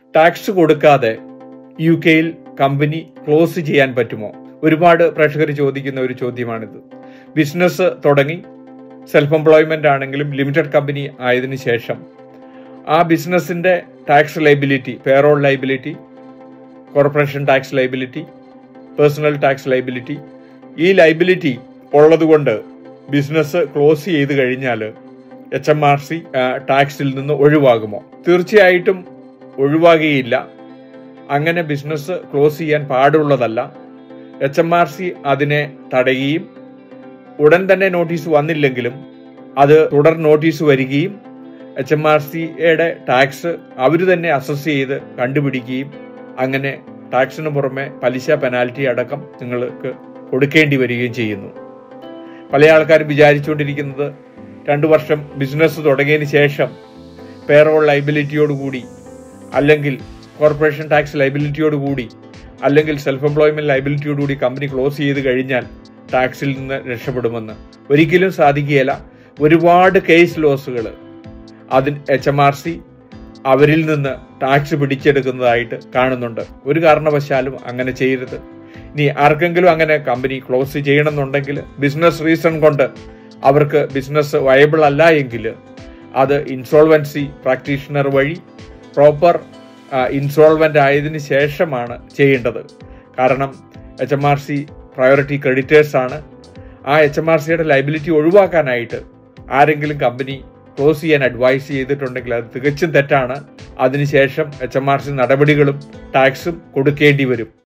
tax കൊടുക്കാതെ U കെയിൽ company close ചെയ്യാൻ പറ്റുമോ ഒരുപാട് പ്രേക്ഷകർ ചോദിക്കുന്ന ഒരു ചോദ്യമാണിത് ബിസിനസ് തുടങ്ങി സെൽഫ് എംപ്ലോയ്മെന്റ് ആണെങ്കിലും ലിമിറ്റഡ് കമ്പനി ആയതിനു ശേഷം ആ ബിസിനസിന്റെ tax liability payroll liability corporation tax liability personal tax liability ഈ ലൈബിലിറ്റി ഉള്ളതുകൊണ്ട് ബിസിനസ് ക്ലോസ് ചെയ്ത് കഴിഞ്ഞാൽ എച്ച് എം ആർ സി ടാക്സിൽ നിന്ന് ഒഴിവാകുമോ തീർച്ചയായിട്ടും ഒഴിവാകുകയില്ല അങ്ങനെ ബിസിനസ് ക്ലോസ് ചെയ്യാൻ പാടുള്ളതല്ല എച്ച് എം ആർ സി അതിനെ തടയുകയും ഉടൻ തന്നെ നോട്ടീസ് വന്നില്ലെങ്കിലും അത് തുടർ നോട്ടീസ് വരികയും എച്ച് എം ആർ സിയുടെ ടാക്സ് അവർ തന്നെ അസസ് ചെയ്ത് കണ്ടുപിടിക്കുകയും അങ്ങനെ ടാക്സിന് പുറമെ പലിശ പെനാൽറ്റി അടക്കം നിങ്ങൾക്ക് കൊടുക്കേണ്ടി വരികയും ചെയ്യുന്നു പല ആൾക്കാരും വിചാരിച്ചുകൊണ്ടിരിക്കുന്നത് രണ്ടു വർഷം ബിസിനസ് തുടങ്ങിയതിന് ശേഷം പേറോൾ ലൈബിലിറ്റിയോടുകൂടി അല്ലെങ്കിൽ കോർപ്പറേഷൻ ടാക്സ് ലൈബിലിറ്റിയോടുകൂടി അല്ലെങ്കിൽ സെൽഫ് എംപ്ലോയ്മെന്റ് ലൈബിലിറ്റിയോടുകൂടി കമ്പനി ക്ലോസ് ചെയ്ത് കഴിഞ്ഞാൽ ടാക്സിൽ നിന്ന് രക്ഷപ്പെടുമെന്ന് ഒരിക്കലും സാധിക്കുകയില്ല ഒരുപാട് കേസ് ലോസുകൾ അതിന് എച്ച് എം ആർ സി അവരിൽ നിന്ന് ടാക്സ് പിടിച്ചെടുക്കുന്നതായിട്ട് കാണുന്നുണ്ട് ഒരു കാരണവശാലും അങ്ങനെ ചെയ്യരുത് ഇനി ആർക്കെങ്കിലും അങ്ങനെ കമ്പനി ക്ലോസ് ചെയ്യണമെന്നുണ്ടെങ്കിൽ ബിസിനസ് റീസൺ കൊണ്ട് അവർക്ക് ബിസിനസ് വയബിൾ അല്ല എങ്കിൽ അത് ഇൻസോൾവൻസി പ്രാക്ടീഷണർ വഴി പ്രോപ്പർ ഇൻസോൾവൻ്റ് ആയതിനു ശേഷമാണ് ചെയ്യേണ്ടത് കാരണം H M R C priority creditors ആണ് ആ എച്ച് എം ആർ സിയുടെ ലൈബിലിറ്റി ഒഴിവാക്കാനായിട്ട് ആരെങ്കിലും കമ്പനി ക്ലോസ് ചെയ്യാൻ അഡ്വൈസ് ചെയ്തിട്ടുണ്ടെങ്കിൽ അത് തികച്ചും തെറ്റാണ് അതിനുശേഷം എച്ച് എം ആർ സി നടപടികളും ടാക്സും കൊടുക്കേണ്ടി വരും